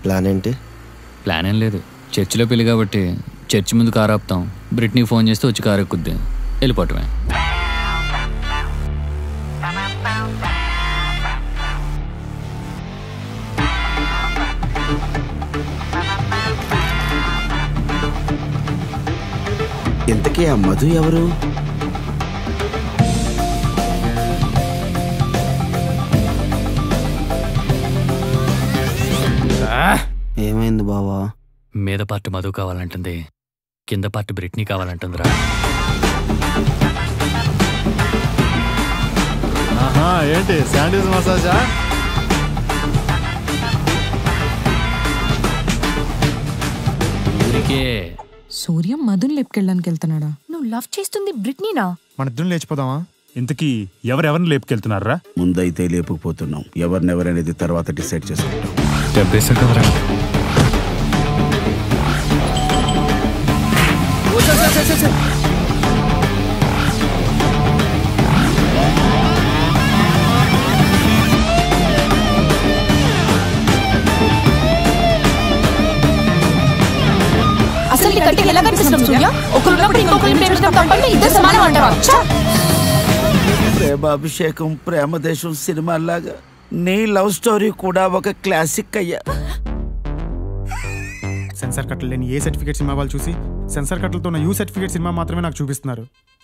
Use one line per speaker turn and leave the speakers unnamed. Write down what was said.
Plan ఏంటి
plan ఏం లేదు చర్చిలో పెళ్లి కాబట్టి చర్చి ముందు కారు ఆపుతాం బ్రిట్నీకి ఫోన్ చేస్తే వచ్చి కారు ఎక్కుద్ది వెళ్ళిపోవటమే
ఇంతకీ ఆ మధు ఎవరు ఏమైంది బావా
మీద పార్ట్ మధు కావాలంటుంది కింద పార్ట్ బ్రిట్నీ కావాలంటుందిరా
ఆహా ఏంటి శాండీస్ మసాజా
ఊరికే
సూర్యం మధుని లేపుకెళ్ళడానికి వెళ్తున్నాడా
నువ్వు లవ్ చేస్తుంది బ్రిట్నీనా
మన ఇద్దరం లేచిపోదామా ఇంతకీ ఎవరెవరిని లేపుకెళ్తున్నారా
ముందైతే లేపుకుపోతున్నాం ఎవరినెవరనేది తర్వాత డిసైడ్ చేసుకుంటాం
డబ్బేసా కదరా
అసలు నీ కంటే ఎలా కనిపిస్తున్నాం సూర్య ఒకరున్నప్పుడు ఇంకొకరిని ప్రేమించడం తప్పంటే ఇద్దరు సమానం అంటావా ఛ!
ప్రేమాభిషేకం ప్రేమదేశం సినిమాలాగా నీ లవ్ స్టోరీ కూడా ఒక క్లాసిక్ అయ్యా
సెన్సార్ కట్టలు లేని ఏ సర్టిఫికేట్ సినిమా వాళ్ళు చూసి సెన్సార్ కట్టలతో ఉన్న యూ సర్టిఫికేట్ సినిమా మాత్రమే నాకు చూపిస్తున్నారు